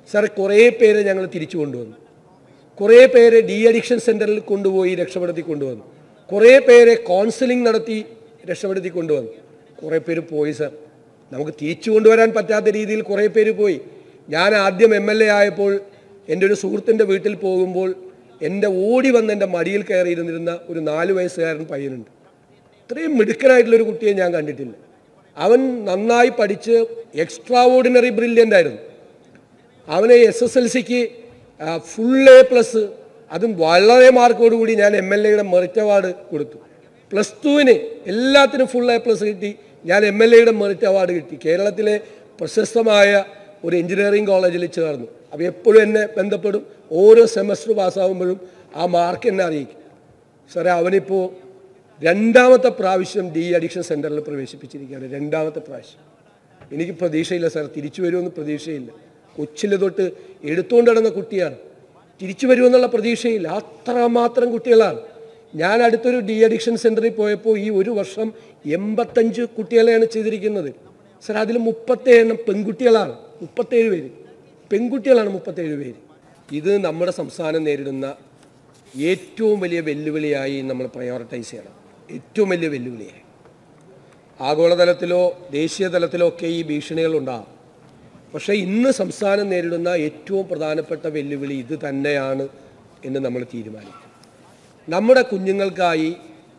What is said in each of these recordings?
sir കുറേ പേരെ ഞങ്ങൾ തിരിച്ചു കൊണ്ടുവന്നു കുറേ പേരെ ഡി അഡിക്ഷൻ സെൻറ്ററിൽ കൊണ്ടുപോയി രക്ഷപ്പെടുത്തി കൊണ്ടുവന്നു കുറേ പേരെ കൗൺസിലിംഗ് നടത്തി രക്ഷപ്പെടുത്തി കൊണ്ടുവന്നു കുറേ പേര് പോയി സാർ നമുക്ക് തിരിച്ചു കൊണ്ടുവരാൻ പറ്റാത്ത രീതിയിൽ കുറേ പേര് പോയി ഞാൻ ആദ്യം എം എൽ എ ആയപ്പോൾ എൻ്റെ ഒരു സുഹൃത്തിൻ്റെ വീട്ടിൽ പോകുമ്പോൾ എൻ്റെ ഓടി വന്ന് എൻ്റെ മടിയിൽ കയറിയിരുന്നിരുന്ന ഒരു നാല് വയസ്സുകാരൻ പയ്യനുണ്ട് ഇത്രയും മിടുക്കനായിട്ടുള്ളൊരു കുട്ടിയെ ഞാൻ കണ്ടിട്ടില്ല അവൻ നന്നായി പഠിച്ച് എക്സ്ട്രാ ഓർഡിനറി ബ്രില്യൻ്റ് ആയിരുന്നു അവനെ എസ് എസ് എൽ സിക്ക് ഫുൾ എ പ്ലസ് അതും വളരെ മാർക്കോടുകൂടി ഞാൻ എം എൽ എയുടെ മെറിറ്റ് അവാർഡ് കൊടുത്തു പ്ലസ് ടുവിന് എല്ലാത്തിനും ഫുൾ എ പ്ലസ് കിട്ടി ഞാൻ എം എൽ എയുടെ മെറിറ്റ് അവാർഡ് കിട്ടി കേരളത്തിലെ പ്രശസ്തമായ ഒരു എഞ്ചിനീയറിംഗ് കോളേജിൽ ചേർന്നു അപ്പോൾ എപ്പോഴും എന്നെ ബന്ധപ്പെടും ഓരോ സെമസ്റ്റർ പാസ്സാകുമ്പോഴും ആ മാർക്ക് എന്നെ അറിയിക്കും സാറേ അവനിപ്പോൾ രണ്ടാമത്തെ പ്രാവശ്യം ഡി അഡിക്ഷൻ സെൻറ്ററിൽ പ്രവേശിപ്പിച്ചിരിക്കുകയാണ് രണ്ടാമത്തെ പ്രാവശ്യം എനിക്ക് പ്രതീക്ഷയില്ല സാർ തിരിച്ചു വരുമെന്ന് പ്രതീക്ഷയില്ല കൊച്ചിൽ തൊട്ട് എടുത്തുകൊണ്ട് നടന്ന കുട്ടിയാണ് തിരിച്ചു വരുമെന്നുള്ള പ്രതീക്ഷയില്ല അത്രമാത്രം കുട്ടികളാണ് ഞാൻ അടുത്തൊരു ഡി അഡിക്ഷൻ സെൻറ്ററിൽ പോയപ്പോൾ ഈ ഒരു വർഷം എൺപത്തഞ്ച് കുട്ടികളെയാണ് ചെയ്തിരിക്കുന്നത് സാർ അതിൽ മുപ്പത്തേഴ് എണ്ണം പെൺകുട്ടികളാണ് മുപ്പത്തേഴ് പേര് പെൺകുട്ടികളാണ് മുപ്പത്തേഴ് പേര് ഇത് നമ്മുടെ സംസ്ഥാനം നേരിടുന്ന ഏറ്റവും വലിയ വെല്ലുവിളിയായി നമ്മൾ പ്രയോറിറ്റൈസ് ചെയ്യണം ഏറ്റവും വലിയ വെല്ലുവിളിയായി ആഗോളതലത്തിലോ ദേശീയ തലത്തിലോ ഒക്കെ ഈ ഭീഷണികൾ ഉണ്ടാകും പക്ഷേ ഇന്ന് സംസ്ഥാനം നേരിടുന്ന ഏറ്റവും പ്രധാനപ്പെട്ട വെല്ലുവിളി ഇത് തന്നെയാണ് എന്ന് നമ്മൾ തീരുമാനിക്കും നമ്മുടെ കുഞ്ഞുങ്ങൾക്കായി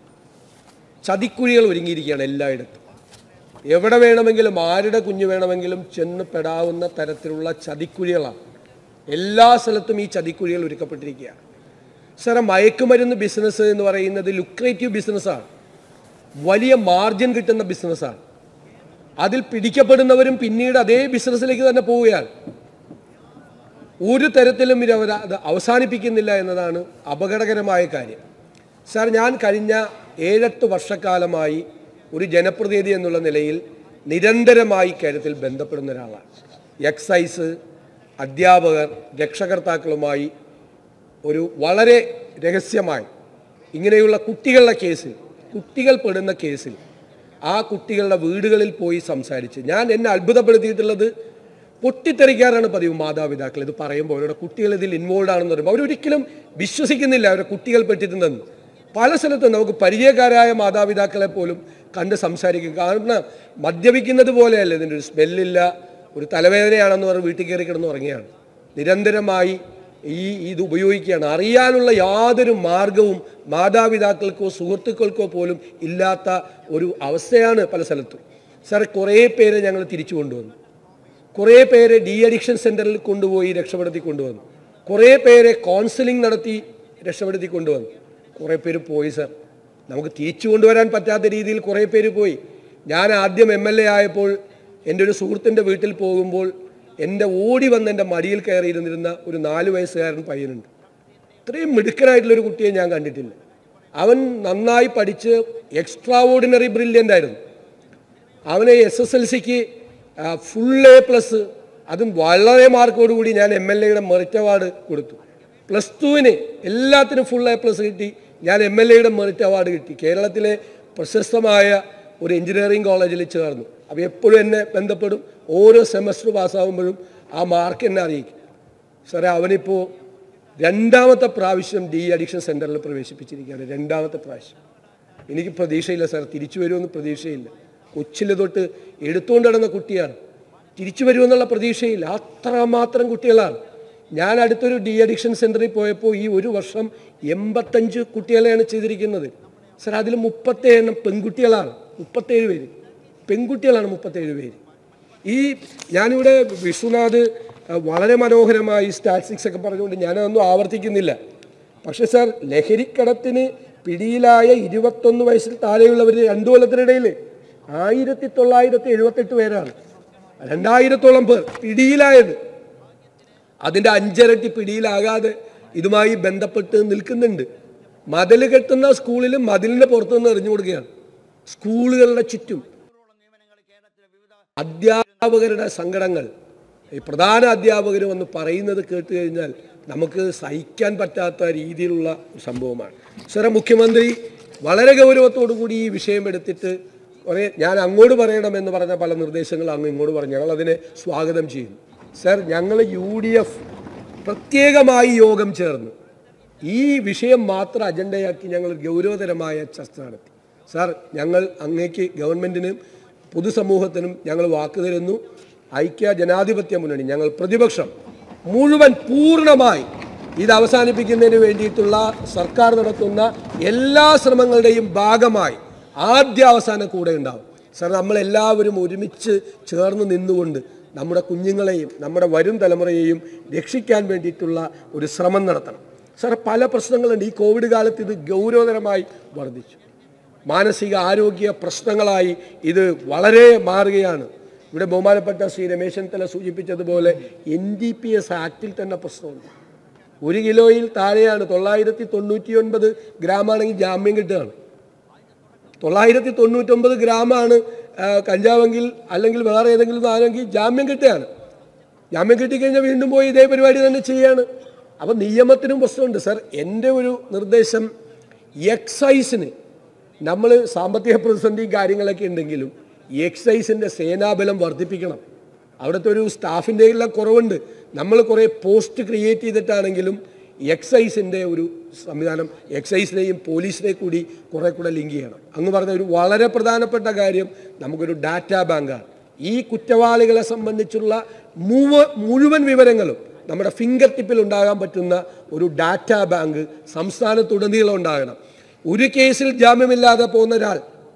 ചതിക്കുഴികൾ ഒരുങ്ങിയിരിക്കുകയാണ് എല്ലായിടത്തും എവിടെ വേണമെങ്കിലും ആരുടെ കുഞ്ഞ് വേണമെങ്കിലും ചെന്ന് പെടാവുന്ന തരത്തിലുള്ള ചതിക്കുഴികളാണ് എല്ലാ സ്ഥലത്തും ഈ ചതിക്കുഴികൾ ഒരുക്കപ്പെട്ടിരിക്കുകയാണ് സാറേ മയക്കുമരുന്ന് ബിസിനസ് എന്ന് പറയുന്നത് ലുക്രേറ്റീവ് ബിസിനസ്സാണ് വലിയ മാർജിൻ കിട്ടുന്ന ബിസിനസ്സാണ് അതിൽ പിടിക്കപ്പെടുന്നവരും പിന്നീട് അതേ ബിസിനസ്സിലേക്ക് തന്നെ പോവുകയാണ് ഒരു തരത്തിലും ഇവർ അത് അവസാനിപ്പിക്കുന്നില്ല എന്നതാണ് അപകടകരമായ കാര്യം സാർ ഞാൻ കഴിഞ്ഞ ഏഴെട്ട് വർഷക്കാലമായി ഒരു ജനപ്രതിനിധി എന്നുള്ള നിലയിൽ നിരന്തരമായി കാര്യത്തിൽ ബന്ധപ്പെടുന്ന ഒരാളാണ് എക്സൈസ് അധ്യാപകർ രക്ഷകർത്താക്കളുമായി ഒരു വളരെ രഹസ്യമായി ഇങ്ങനെയുള്ള കുട്ടികളുടെ കേസിൽ കുട്ടികൾ പെടുന്ന കേസിൽ ആ കുട്ടികളുടെ വീടുകളിൽ പോയി സംസാരിച്ച് ഞാൻ എന്നെ അത്ഭുതപ്പെടുത്തിയിട്ടുള്ളത് പൊട്ടിത്തെറിക്കാറാണ് പതിവ് മാതാപിതാക്കൾ ഇത് പറയുമ്പോൾ അവരുടെ കുട്ടികൾ ഇതിൽ ഇൻവോൾവ് ആണെന്ന് പറയുമ്പോൾ അവരൊരിക്കലും വിശ്വസിക്കുന്നില്ല അവരുടെ കുട്ടികൾ പെട്ടിട്ടുണ്ടെന്ന് പല സ്ഥലത്തും നമുക്ക് പരിചയക്കാരായ മാതാപിതാക്കളെ പോലും കണ്ട് സംസാരിക്കും കാരണം മദ്യപിക്കുന്നത് പോലെയല്ല ഇതിൻ്റെ ഒരു സ്മെല്ലില്ല ഒരു തലവേദനയാണെന്ന് പറഞ്ഞ് വീട്ടിൽ കയറി കിടന്ന് ഉറങ്ങിയാണ് നിരന്തരമായി ഈ ഇത് ഉപയോഗിക്കുകയാണ് അറിയാനുള്ള യാതൊരു മാർഗവും മാതാപിതാക്കൾക്കോ സുഹൃത്തുക്കൾക്കോ പോലും ഇല്ലാത്ത ഒരു അവസ്ഥയാണ് പല സ്ഥലത്തും സാർ കുറേ പേരെ ഞങ്ങൾ തിരിച്ചു കൊണ്ടുവന്നു കുറേ പേരെ ഡി അഡിക്ഷൻ സെൻറ്ററിൽ കൊണ്ടുപോയി രക്ഷപ്പെടുത്തി കൊണ്ടുവന്നു കുറേ പേരെ കൗൺസിലിംഗ് നടത്തി രക്ഷപ്പെടുത്തി കൊണ്ടുവന്നു കുറേ പേര് പോയി സാർ നമുക്ക് തിരിച്ചു കൊണ്ടുവരാൻ പറ്റാത്ത രീതിയിൽ കുറേ പേര് പോയി ഞാൻ ആദ്യം എം എൽ എ ആയപ്പോൾ എൻ്റെ ഒരു സുഹൃത്തിൻ്റെ വീട്ടിൽ പോകുമ്പോൾ എൻ്റെ ഓടി വന്ന് എൻ്റെ മടിയിൽ കയറിയിരുന്നിരുന്ന ഒരു നാല് വയസ്സുകാരൻ പയ്യനുണ്ട് ഇത്രയും മിടുക്കനായിട്ടുള്ളൊരു കുട്ടിയെ ഞാൻ കണ്ടിട്ടില്ല അവൻ നന്നായി പഠിച്ച് എക്സ്ട്രാ ഓർഡിനറി ബ്രില്യൻ്റ് ആയിരുന്നു അവനെ എസ് എസ് എൽ സിക്ക് ഫുൾ എ പ്ലസ് അതും വളരെ മാർക്കോടുകൂടി ഞാൻ എം എൽ എയുടെ മെറിറ്റ് അവാർഡ് കൊടുത്തു പ്ലസ് ടുവിന് എല്ലാത്തിനും ഫുൾ എ പ്ലസ് കിട്ടി ഞാൻ എം എൽ എയുടെ മെറിറ്റ് അവാർഡ് കിട്ടി കേരളത്തിലെ പ്രശസ്തമായ ഒരു എഞ്ചിനീയറിംഗ് കോളേജിൽ ചേർന്നു അപ്പോൾ എപ്പോഴും എന്നെ ബന്ധപ്പെടും ഓരോ സെമസ്റ്റർ പാസ്സാകുമ്പോഴും ആ മാർക്ക് എന്നെ അറിയിക്കും സാറേ അവനിപ്പോൾ രണ്ടാമത്തെ പ്രാവശ്യം ഡി അഡിക്ഷൻ സെൻറ്ററിൽ പ്രവേശിപ്പിച്ചിരിക്കുകയാണ് രണ്ടാമത്തെ പ്രാവശ്യം എനിക്ക് പ്രതീക്ഷയില്ല സാർ തിരിച്ചു വരുമെന്ന് പ്രതീക്ഷയില്ല കൊച്ചിൽ തൊട്ട് എടുത്തുകൊണ്ട് നടന്ന കുട്ടിയാണ് തിരിച്ചു വരുമെന്നുള്ള പ്രതീക്ഷയില്ല അത്രമാത്രം കുട്ടികളാണ് ഞാൻ അടുത്തൊരു ഡി അഡിക്ഷൻ സെൻറ്ററിൽ പോയപ്പോൾ ഈ ഒരു വർഷം എൺപത്തഞ്ച് കുട്ടികളെയാണ് ചെയ്തിരിക്കുന്നത് സാർ അതിൽ മുപ്പത്തേഴ് എണ്ണം പെൺകുട്ടികളാണ് മുപ്പത്തേഴ് പേര് പെൺകുട്ടികളാണ് മുപ്പത്തേഴ് പേര് ഈ ഞാനിവിടെ വിശ്വനാഥ് അഹ്, വളരെ മനോഹരമായി സ്റ്റാറ്റിസ്റ്റിക്സ് ഒക്കെ പറഞ്ഞുകൊണ്ട് ഞാനതൊന്നും ആവർത്തിക്കുന്നില്ല പക്ഷേ സാർ ലഹരിക്കടത്തിന് പിടിയിലായ ഇരുപത്തൊന്ന് വയസ്സിൽ താഴെയുള്ളവർ രണ്ടു കൊല്ലത്തിനിടയിൽ ആയിരത്തി തൊള്ളായിരത്തി എഴുപത്തെട്ട് പേരാണ് രണ്ടായിരത്തോളം പേർ പിടിയിലായത് അതിൻ്റെ അഞ്ചരട്ടി പിടിയിലാകാതെ ഇതുമായി ബന്ധപ്പെട്ട് നിൽക്കുന്നുണ്ട് മതിൽ കെട്ടുന്ന സ്കൂളിൽ മതിലിൻ്റെ പുറത്തു നിന്ന് എറിഞ്ഞു കൊടുക്കുകയാണ് സ്കൂളുകളുടെ ചുറ്റും അധ്യാപകരുടെ സങ്കടങ്ങൾ ഈ പ്രധാന അധ്യാപകർ വന്ന് പറയുന്നത് കേട്ട് കഴിഞ്ഞാൽ നമുക്ക് സഹിക്കാൻ പറ്റാത്ത രീതിയിലുള്ള ഒരു സംഭവമാണ് സാറെ മുഖ്യമന്ത്രി വളരെ ഗൗരവത്തോടു കൂടി ഈ വിഷയം എടുത്തിട്ട് കുറേ ഞാൻ അങ്ങോട്ട് പറയണമെന്ന് പറഞ്ഞ പല നിർദ്ദേശങ്ങൾ അങ്ങ് ഇങ്ങോട്ട് പറഞ്ഞു ഞങ്ങൾ അതിനെ സ്വാഗതം ചെയ്യുന്നു സർ ഞങ്ങൾ യു ഡി എഫ് പ്രത്യേകമായി യോഗം ചേർന്നു ഈ വിഷയം മാത്രം അജണ്ടയാക്കി ഞങ്ങൾ ഗൗരവതരമായ ചർച്ച നടത്തി സാർ ഞങ്ങൾ അങ്ങേക്ക് ഗവൺമെൻറ്റിനും പൊതുസമൂഹത്തിനും ഞങ്ങൾ വാക്ക് തരുന്നു ഐക്യ ജനാധിപത്യ മുന്നണി ഞങ്ങൾ പ്രതിപക്ഷം മുഴുവൻ പൂർണ്ണമായി ഇത് അവസാനിപ്പിക്കുന്നതിന് വേണ്ടിയിട്ടുള്ള സർക്കാർ നടത്തുന്ന എല്ലാ ശ്രമങ്ങളുടെയും ഭാഗമായി ആദ്യ അവസാനം കൂടെ ഉണ്ടാവും സാർ നമ്മളെല്ലാവരും ഒരുമിച്ച് ചേർന്ന് നിന്നുകൊണ്ട് നമ്മുടെ കുഞ്ഞുങ്ങളെയും നമ്മുടെ വരും തലമുറയെയും രക്ഷിക്കാൻ വേണ്ടിയിട്ടുള്ള ഒരു ശ്രമം നടത്തണം സാർ പല പ്രശ്നങ്ങളുണ്ട് ഈ കോവിഡ് കാലത്ത് ഇത് ഗൗരവതരമായി വർദ്ധിച്ചു മാനസിക ആരോഗ്യ പ്രശ്നങ്ങളായി ഇത് വളരെ മാറുകയാണ് ഇവിടെ ബഹുമാനപ്പെട്ട ശ്രീ രമേശ് ചെന്നിത്തല സൂചിപ്പിച്ചതുപോലെ എൻ ഡി പി എസ് ആക്റ്റിൽ തന്നെ പ്രശ്നമുണ്ട് ഒരു കിലോയിൽ താഴെയാണ് തൊള്ളായിരത്തി തൊണ്ണൂറ്റി ഒൻപത് ഗ്രാമാണെങ്കിൽ ജാമ്യം കിട്ടുകയാണ് തൊള്ളായിരത്തി തൊണ്ണൂറ്റൊമ്പത് ഗ്രാമാണ് ആ, കഞ്ചാവെങ്കിൽ അല്ലെങ്കിൽ വേറെ ഏതെങ്കിലും സാധനമെങ്കിൽ ജാമ്യം കിട്ടുകയാണ് ജാമ്യം കിട്ടിക്കഴിഞ്ഞാൽ വീണ്ടും പോയി ഇതേ പരിപാടി തന്നെ ചെയ്യാണ് അപ്പം നിയമത്തിനും പ്രശ്നമുണ്ട് സർ എൻ്റെ ഒരു നിർദ്ദേശം എക്സൈസിന് നമ്മൾ സാമ്പത്തിക പ്രതിസന്ധിയും കാര്യങ്ങളൊക്കെ ഉണ്ടെങ്കിലും എക്സൈസിൻ്റെ സേനാബലം വർദ്ധിപ്പിക്കണം അവിടുത്തെ ഒരു സ്റ്റാഫിൻ്റെ എല്ലാം കുറവുണ്ട് നമ്മൾ കുറേ പോസ്റ്റ് ക്രിയേറ്റ് ചെയ്തിട്ടാണെങ്കിലും എക്സൈസിൻ്റെ ഒരു സംവിധാനം എക്സൈസിനെയും പോലീസിനെ കൂടി കുറേ കൂടെ ലിങ്ക് ചെയ്യണം അങ്ങ് പറഞ്ഞ ഒരു വളരെ പ്രധാനപ്പെട്ട കാര്യം നമുക്കൊരു ഡാറ്റാ ബാങ്കാണ് ഈ കുറ്റവാളികളെ സംബന്ധിച്ചുള്ള മുവ മുഴുവൻ വിവരങ്ങളും നമ്മുടെ ഫിംഗർ ടിപ്പിൽ ഉണ്ടാകാൻ പറ്റുന്ന ഒരു ഡാറ്റാ ബാങ്ക് സംസ്ഥാനത്തുടനീളം ഉണ്ടാകണം ഒരു കേസിൽ ജാമ്യമില്ലാതെ പോകുന്ന ഒരാൾ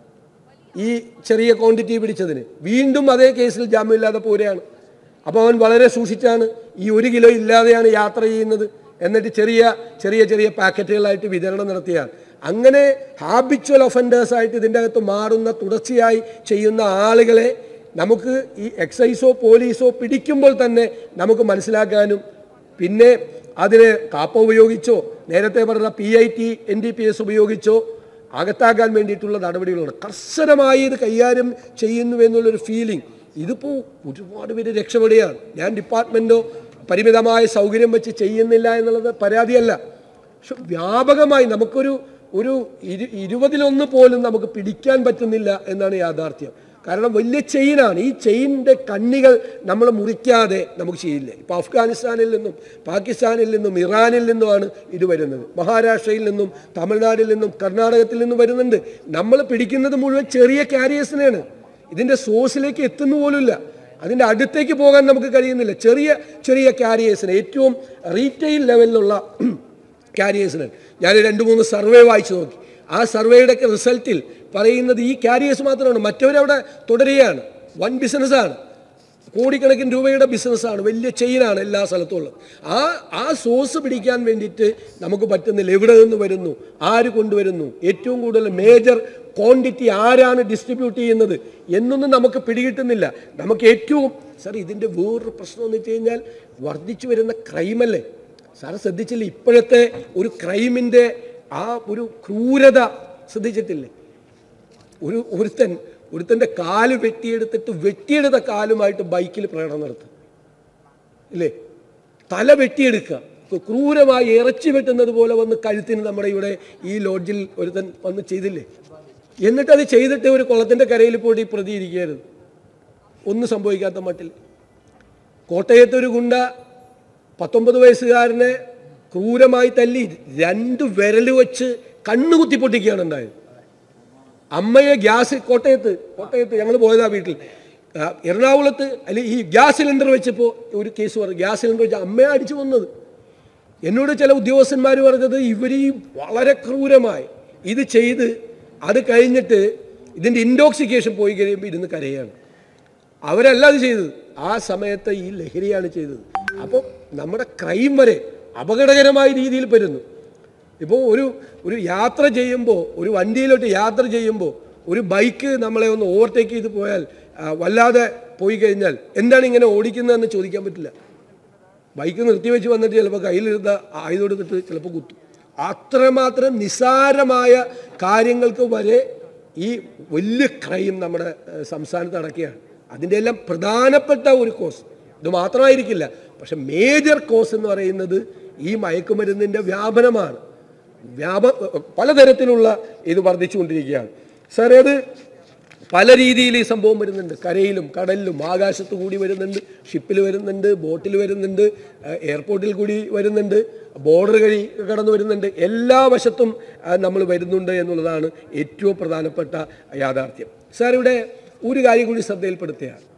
ഈ ചെറിയ ക്വാണ്ടിറ്റി പിടിച്ചതിന് വീണ്ടും അതേ കേസിൽ ജാമ്യമില്ലാതെ പോരുകയാണ് അപ്പോൾ അവൻ വളരെ സൂക്ഷിച്ചാണ് ഈ ഒരു കിലോ ഇല്ലാതെയാണ് യാത്ര ചെയ്യുന്നത് എന്നിട്ട് ചെറിയ ചെറിയ ചെറിയ പാക്കറ്റുകളായിട്ട് വിതരണം നടത്തിയാണ് അങ്ങനെ ഹാബിച്വൽ ഒഫൻഡേഴ്സായിട്ട് ഇതിൻ്റെ അകത്ത് മാറുന്ന തുടർച്ചയായി ചെയ്യുന്ന ആളുകളെ നമുക്ക് ഈ എക്സൈസോ പോലീസോ പിടിക്കുമ്പോൾ തന്നെ നമുക്ക് മനസ്സിലാക്കാനും പിന്നെ അതിന് കാപ്പ ഉപയോഗിച്ചോ നേരത്തെ പറഞ്ഞ P I T N D P S ഉപയോഗിച്ചോ അകത്താക്കാൻ വേണ്ടിയിട്ടുള്ള നടപടികളുണ്ട് കർശനമായി ഇത് കൈകാര്യം ചെയ്യുന്നു എന്നുള്ളൊരു ഫീലിംഗ് ഇതിപ്പോൾ ഒരുപാട് പേര് രക്ഷപ്പെടുകയാണ് ഞാൻ ഡിപ്പാർട്ട്മെൻറ്റോ പരിമിതമായ സൗകര്യം വെച്ച് ചെയ്യുന്നില്ല എന്നുള്ളത് പരാതിയല്ല പക്ഷെ വ്യാപകമായി നമുക്കൊരു ഒരു ഇരു ഇരുപതിലൊന്ന് പോലും നമുക്ക് പിടിക്കാൻ പറ്റുന്നില്ല എന്നാണ് യാഥാർത്ഥ്യം കാരണം വലിയ ചെയിനാണ് ഈ ചെയിനിൻ്റെ കണ്ണികൾ നമ്മൾ മുറിക്കാതെ നമുക്ക് ചെയ്യില്ല ഇപ്പോൾ അഫ്ഗാനിസ്ഥാനിൽ നിന്നും പാകിസ്ഥാനിൽ നിന്നും ഇറാനിൽ നിന്നുമാണ് ഇത് വരുന്നത് മഹാരാഷ്ട്രയിൽ നിന്നും തമിഴ്നാട്ടിൽ നിന്നും കർണാടകത്തിൽ നിന്നും വരുന്നുണ്ട് നമ്മൾ പിടിക്കുന്നത് മുഴുവൻ ചെറിയ കാരിയേഴ്സിനെയാണ് ഇതിൻ്റെ സോഴ്സിലേക്ക് എത്തുന്നു പോലുമില്ല അതിൻ്റെ അടുത്തേക്ക് പോകാൻ നമുക്ക് കഴിയുന്നില്ല ചെറിയ ചെറിയ കാരിയേഴ്സിന് ഏറ്റവും റീറ്റെയിൽ ലെവലിലുള്ള കാരിയേഴ്സിന് ഞാൻ രണ്ട് മൂന്ന് സർവേ വായിച്ചു നോക്കി ആ സർവേയുടെ ഒക്കെ റിസൾട്ടിൽ പറയുന്നത് ഈ കാരിയേഴ്സ് മാത്രമാണ് മറ്റവരവിടെ തുടരുകയാണ് വൻ ബിസിനസ്സാണ് കോടിക്കണക്കിന് രൂപയുടെ ബിസിനസ്സാണ് വലിയ ചെയിനാണ് എല്ലാ സ്ഥലത്തും ഉള്ളത് ആ ആ സോഴ്സ് പിടിക്കാൻ വേണ്ടിയിട്ട് നമുക്ക് പറ്റുന്നില്ല എവിടെ നിന്ന് വരുന്നു ആര് കൊണ്ടുവരുന്നു ഏറ്റവും കൂടുതൽ മേജർ ക്വാണ്ടിറ്റി ആരാണ് ഡിസ്ട്രിബ്യൂട്ട് ചെയ്യുന്നത് എന്നൊന്നും നമുക്ക് പിടികിട്ടുന്നില്ല നമുക്ക് ഏറ്റവും സാർ ഇതിൻ്റെ വേറൊരു പ്രശ്നം എന്ന് വെച്ച് കഴിഞ്ഞാൽ വർദ്ധിച്ചു വരുന്ന ക്രൈമല്ലേ സാർ ശ്രദ്ധിച്ചില്ല ഇപ്പോഴത്തെ ഒരു ക്രൈമിൻ്റെ ആ ഒരു ക്രൂരത ശ്രദ്ധിച്ചിട്ടില്ലേ ഒരു ഒരുത്തൻ ഒരുത്തൻ്റെ കാല് വെട്ടിയെടുത്തിട്ട് വെട്ടിയെടുത്ത കാലുമായിട്ട് ബൈക്കിൽ പ്രകടനം നടത്തും ഇല്ലേ തല വെട്ടിയെടുക്കുക ഇപ്പൊ ക്രൂരമായി ഇറച്ചി വെട്ടുന്നത് പോലെ വന്ന് കഴുത്തിന് നമ്മുടെ ഇവിടെ ഈ ലോഡ്ജിൽ ഒരുത്തൻ വന്ന് ചെയ്തില്ലേ എന്നിട്ട് അത് ചെയ്തിട്ട് ഒരു കുളത്തിൻ്റെ കരയിൽ പോയിട്ട് ഈ പ്രതി ഇരിക്കരുത് ഒന്നും സംഭവിക്കാത്ത മട്ടിൽ കോട്ടയത്തെ ഒരു ഗുണ്ട പത്തൊമ്പത് വയസ്സുകാരനെ ക്രൂരമായി തല്ലി രണ്ട് വിരൽ വെച്ച് കണ്ണുകുത്തി പൊട്ടിക്കുകയാണ് ഉണ്ടായത് അമ്മയെ ഗ്യാസ് കോട്ടയത്ത് കോട്ടയത്ത് ഞങ്ങൾ പോയതാ വീട്ടിൽ ആ, എറണാകുളത്ത് അല്ലെ ഈ ഗ്യാസ് സിലിണ്ടർ വെച്ചപ്പോൾ ഒരു കേസ് പറഞ്ഞു ഗ്യാസ് സിലിണ്ടർ വെച്ച് അമ്മയെ അടിച്ചു വന്നത് എന്നോട് ചില ഉദ്യോഗസ്ഥന്മാർ പറഞ്ഞത് ഇവർ ഈ വളരെ ക്രൂരമായി ഇത് ചെയ്ത് അത് കഴിഞ്ഞിട്ട് ഇതിൻ്റെ ഇൻടോക്സിക്കേഷൻ പോയി കഴിയുമ്പോൾ ഇരുന്ന് കരയാണ് അവരല്ല അത് ചെയ്തത് ആ സമയത്ത് ഈ ലഹരിയാണ് ചെയ്തത് അപ്പോൾ നമ്മുടെ ക്രൈം വരെ അപകടകരമായ രീതിയിൽ വരുന്നു ഇപ്പോൾ ഒരു ഒരു യാത്ര ചെയ്യുമ്പോൾ ഒരു വണ്ടിയിലോട്ട് യാത്ര ചെയ്യുമ്പോൾ ഒരു ബൈക്ക് നമ്മളെ ഒന്ന് ഓവർടേക്ക് ചെയ്ത് പോയാൽ ആ, വല്ലാതെ പോയി കഴിഞ്ഞാൽ എന്താണ് ഇങ്ങനെ ഓടിക്കുന്നതെന്ന് ചോദിക്കാൻ പറ്റില്ല ബൈക്ക് നിർത്തി വെച്ച് വന്നിട്ട് ചിലപ്പോൾ കയ്യിലിരുന്ന ആയുധം എടുത്തിട്ട് ചിലപ്പോൾ കുത്തും അത്രമാത്രം നിസ്സാരമായ കാര്യങ്ങൾക്ക് വരെ ഈ വലിയ ക്രൈം നമ്മുടെ ഏഹ്, സംസ്ഥാനത്ത് നടക്കുകയാണ് അതിൻ്റെ എല്ലാം പ്രധാനപ്പെട്ട ഒരു കോസ് ഇത് മാത്രമായിരിക്കില്ല പക്ഷെ മേജർ കോസ് എന്ന് പറയുന്നത് ഈ മയക്കുമരുന്നിൻ്റെ വ്യാപനമാണ് വ്യാപ പലതരത്തിലുള്ള ഇത് വർദ്ധിച്ചുകൊണ്ടിരിക്കുകയാണ് സാർ അത് പല രീതിയിൽ ഈ സംഭവം വരുന്നുണ്ട് കരയിലും കടലിലും ആകാശത്ത് കൂടി വരുന്നുണ്ട് ഷിപ്പിൽ വരുന്നുണ്ട് ബോട്ടിൽ വരുന്നുണ്ട് ഏഹ് എയർപോർട്ടിൽ കൂടി വരുന്നുണ്ട് ബോർഡർ കഴി കടന്നു വരുന്നുണ്ട് എല്ലാ വശത്തും നമ്മൾ വരുന്നുണ്ട് എന്നുള്ളതാണ് ഏറ്റവും പ്രധാനപ്പെട്ട യാഥാർത്ഥ്യം സാർ ഇവിടെ ഒരു കാര്യം കൂടി ശ്രദ്ധയിൽപ്പെടുത്തുകയാണ്